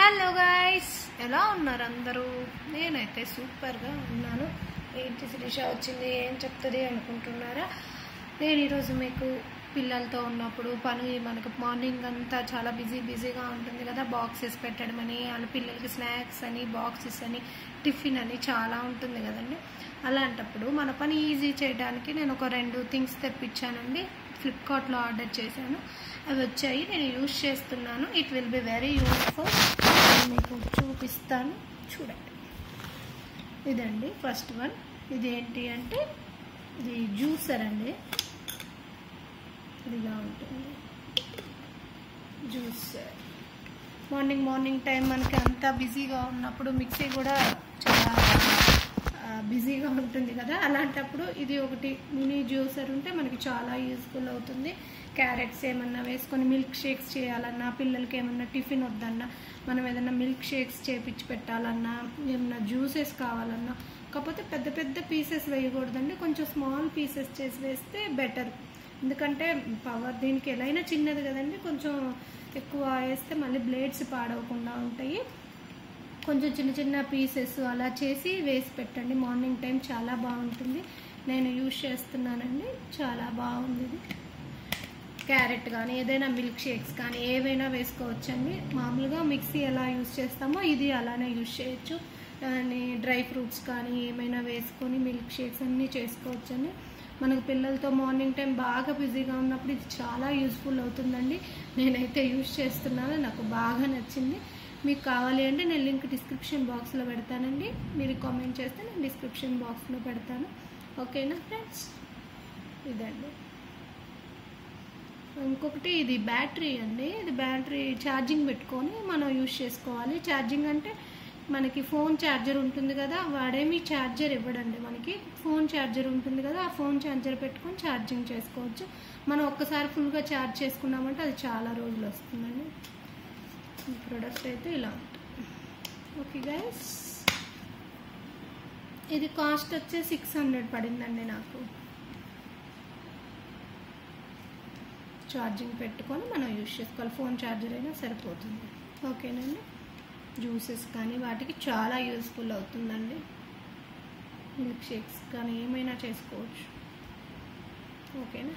hello guys ఎలా ఉన్నారు అందరూ నేనైతే సూపర్గా ఉన్నాను ఏంటి శిరీష వచ్చింది ఏం చెప్తుంది అనుకుంటున్నారా నేను ఈరోజు మీకు పిల్లలతో ఉన్నప్పుడు పని మనకు మార్నింగ్ అంతా చాలా బిజీ బిజీగా ఉంటుంది కదా బాక్సెస్ పెట్టడం అని వాళ్ళ పిల్లలకి స్నాక్స్ అని బాక్సెస్ అని టిఫిన్ అని చాలా ఉంటుంది కదండి అలాంటప్పుడు మన పని ఈజీ చేయడానికి నేను ఒక రెండు థింగ్స్ తెప్పించానండి ఫ్లిప్కార్ట్లో ఆర్డర్ చేశాను అవి వచ్చాయి నేను యూజ్ చేస్తున్నాను it will be very useful మీకు చూపిస్తాను చూడండి ఇదండి ఫస్ట్ వన్ ఇది ఏంటి అంటే ఇది జ్యూసర్ అండి ఇది ఇలా ఉంటుంది జ్యూసర్ మార్నింగ్ మార్నింగ్ టైం మనకి అంతా బిజీగా ఉన్నప్పుడు మిక్సీ కూడా చాలా బిజీగా ఉంటుంది కదా అలాంటప్పుడు ఇది ఒకటి మినీ జ్యూసర్ ఉంటే మనకి చాలా యూస్ఫుల్ అవుతుంది క్యారెట్స్ ఏమన్నా వేసుకొని మిల్క్ షేక్స్ చేయాలన్నా పిల్లలకి ఏమన్నా టిఫిన్ వద్దన్నా మనం ఏదన్నా మిల్క్ షేక్స్ చేపించి పెట్టాలన్నా ఏమన్నా జ్యూసెస్ కావాలన్నా కాకపోతే పెద్ద పెద్ద పీసెస్ వేయకూడదండి కొంచెం స్మాల్ పీసెస్ చేసి వేస్తే బెటర్ ఎందుకంటే పవర్ దీనికి ఎలా అయినా చిన్నది కదండి కొంచెం ఎక్కువ వేస్తే మళ్ళీ బ్లేడ్స్ పాడవకుండా ఉంటాయి కొంచెం చిన్న చిన్న పీసెస్ అలా చేసి వేసి పెట్టండి మార్నింగ్ టైం చాలా బాగుంటుంది నేను యూజ్ చేస్తున్నానండి చాలా బాగుంది ఇది క్యారెట్ కానీ ఏదైనా మిల్క్ షేక్స్ కానీ ఏవైనా వేసుకోవచ్చండి మామూలుగా మిక్సీ ఎలా యూజ్ చేస్తామో ఇది అలానే యూజ్ చేయొచ్చు అని డ్రై ఫ్రూట్స్ కానీ ఏమైనా వేసుకొని మిల్క్ షేక్స్ అన్నీ చేసుకోవచ్చండి మనకు పిల్లలతో మార్నింగ్ టైం బాగా బిజీగా ఉన్నప్పుడు ఇది చాలా యూస్ఫుల్ అవుతుందండి నేనైతే యూజ్ చేస్తున్నాను నాకు బాగా నచ్చింది మీకు కావాలి అంటే నేను లింక్ డిస్క్రిప్షన్ బాక్స్లో పెడతానండి మీరు కామెంట్ చేస్తే నేను డిస్క్రిప్షన్ బాక్స్లో పెడతాను ఓకేనా ఫ్రెండ్స్ ఇదండి ఇంకొకటి ఇది బ్యాటరీ అండి ఇది బ్యాటరీ ఛార్జింగ్ పెట్టుకొని మనం యూజ్ చేసుకోవాలి ఛార్జింగ్ అంటే మనకి ఫోన్ ఛార్జర్ ఉంటుంది కదా వాడేమి ఛార్జర్ ఇవ్వడండి మనకి ఫోన్ ఛార్జర్ ఉంటుంది కదా ఆ ఫోన్ ఛార్జర్ పెట్టుకొని ఛార్జింగ్ చేసుకోవచ్చు మనం ఒక్కసారి ఫుల్గా ఛార్జ్ చేసుకున్నామంటే అది చాలా రోజులు వస్తుందండి ఈ ప్రోడక్ట్ అయితే ఇలా ఉంటుంది ఓకే గైస్ ఇది కాస్ట్ వచ్చే సిక్స్ హండ్రెడ్ పడిందండి నాకు ఛార్జింగ్ పెట్టుకొని మనం యూజ్ చేసుకోవాలి ఫోన్ ఛార్జర్ అయినా సరిపోతుంది ఓకేనండి జ్యూసెస్ కానీ వాటికి చాలా యూస్ఫుల్ అవుతుందండి మిల్క్ షేక్స్ కానీ ఏమైనా చేసుకోవచ్చు ఓకేనా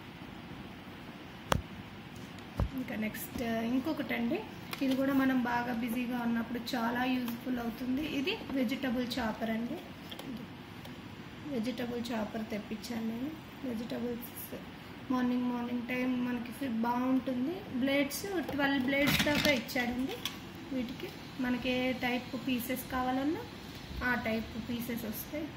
ఇంకా నెక్స్ట్ ఇంకొకటి అండి ఇది కూడా మనం బాగా బిజీగా ఉన్నప్పుడు చాలా యూజ్ఫుల్ అవుతుంది ఇది వెజిటబుల్ చాపర్ అండి వెజిటబుల్ చాపర్ తెప్పించాను నేను వెజిటబుల్స్ మార్నింగ్ మార్నింగ్ టైం మనకి బాగుంటుంది బ్లేడ్స్ ట్వెల్వ్ బ్లేడ్స్ దాకా ఇచ్చాడండి వీటికి మనకి ఏ టైప్ పీసెస్ కావాలన్నా ఆ టైప్ పీసెస్ వస్తాయి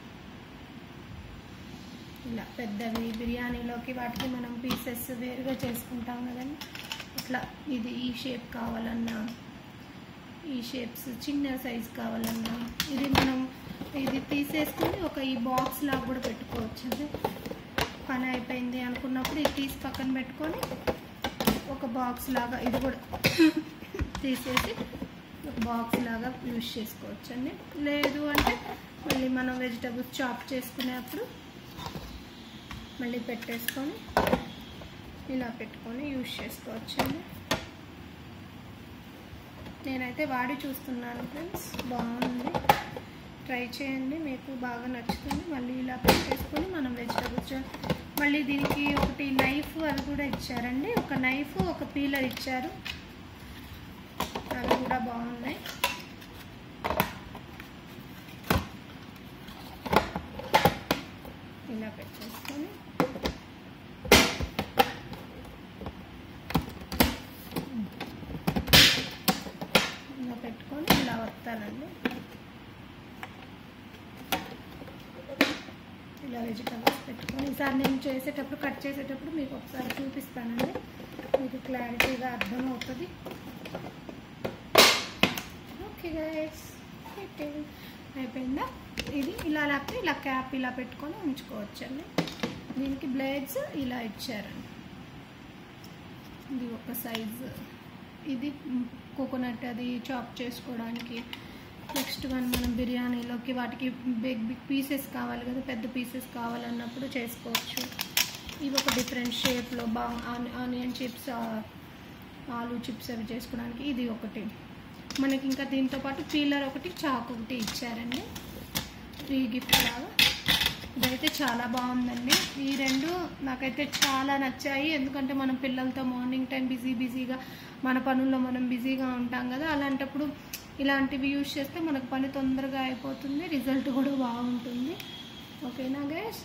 ఇలా పెద్దవి బిర్యానీలోకి వాటికి మనం పీసెస్ వేరుగా చేసుకుంటాం కదండి అట్లా ఇది ఈ షేప్ కావాలన్నా ఈ షేప్స్ చిన్న సైజ్ కావాలన్నా ఇది మనం ఇది తీసేసుకొని ఒక ఈ బాక్స్ లాగా కూడా పెట్టుకోవచ్చు అంటే పని అయిపోయింది అనుకున్నప్పుడు ఇది తీసి పక్కన పెట్టుకొని ఒక బాక్స్ లాగా ఇది కూడా తీసేసి ఒక బాక్స్ లాగా యూజ్ చేసుకోవచ్చు అండి లేదు అంటే మళ్ళీ మనం వెజిటబుల్స్ చాప్ చేసుకునేప్పుడు మళ్ళీ పెట్టేసుకొని ఇలా పెట్టుకొని యూజ్ చేసుకోవచ్చు అండి నేనైతే వాడి చూస్తున్నాను ఫ్రెండ్స్ బాగుంది ట్రై చేయండి మీకు బాగా నచ్చుతుంది మళ్ళీ ఇలా పెట్టేసుకొని మనం వెజిటబుల్స్ మళ్ళీ దీనికి ఒకటి నైఫ్ అది కూడా ఇచ్చారండి ఒక నైఫ్ ఒక పీలర్ ఇచ్చారు అవి కూడా బాగున్నాయి ఇలా పెట్టేసుకొని ఇలా పెట్టుకొని ఇలా వస్తానండి ఇలా వెజిటబుల్స్ పెట్టుకొని ఈసారి నేను చేసేటప్పుడు కట్ చేసేటప్పుడు మీకు ఒకసారి చూపిస్తానండి మీకు క్లారిటీగా అర్థమవుతుంది ఓకే గైస్ అయిపోయిందా ఇది ఇలా లేకపోతే ఇలా క్యాప్ ఇలా పెట్టుకొని ఉంచుకోవచ్చండి దీనికి బ్లేడ్స్ ఇలా ఇచ్చారండి ఇది ఒక సైజు ఇది కోకోనట్ అది చాప్ చేసుకోవడానికి నెక్స్ట్ వన్ మనం బిర్యానీలోకి వాటికి బిగ్ బిగ్ పీసెస్ కావాలి కదా పెద్ద పీసెస్ కావాలన్నప్పుడు చేసుకోవచ్చు ఇవి ఒక డిఫరెంట్ షేప్లో బాగా ఆనియన్ చిప్స్ ఆలు చిప్స్ అవి చేసుకోవడానికి ఇది ఒకటి మనకి ఇంకా దీంతో పాటు పీలర్ ఒకటి చాక్ ఒకటి ఇచ్చారండి ఫ్రీ గిఫ్ట్ లాగా ఇదైతే చాలా బాగుందండి ఈ రెండు నాకైతే చాలా నచ్చాయి ఎందుకంటే మనం పిల్లలతో మార్నింగ్ టైం బిజీ బిజీగా మన పనుల్లో మనం బిజీగా ఉంటాం కదా అలాంటప్పుడు ఇలాంటివి యూజ్ చేస్తే మనకు పని తొందరగా అయిపోతుంది రిజల్ట్ కూడా బాగుంటుంది ఓకేనా గైస్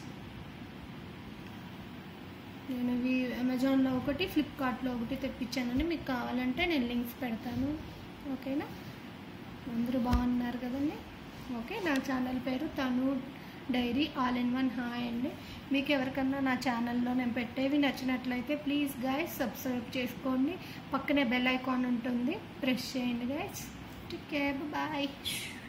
నేను ఇవి అమెజాన్లో ఒకటి ఫ్లిప్కార్ట్లో ఒకటి తెప్పించానండి మీకు కావాలంటే నేను లింక్స్ పెడతాను ఓకేనా అందరూ బాగున్నారు కదండి ఓకే నా ఛానల్ పేరు Tanu diary all in one hi అండి మీకు ఎవరికన్నా నా ఛానల్లో నేను పెట్టేవి నచ్చినట్లయితే ప్లీజ్ గైస్ సబ్స్క్రైబ్ చేసుకోండి పక్కనే బెల్ ఐకాన్ ఉంటుంది ప్రెస్ చేయండి గైస్ టేక్ కేర్ బాయ్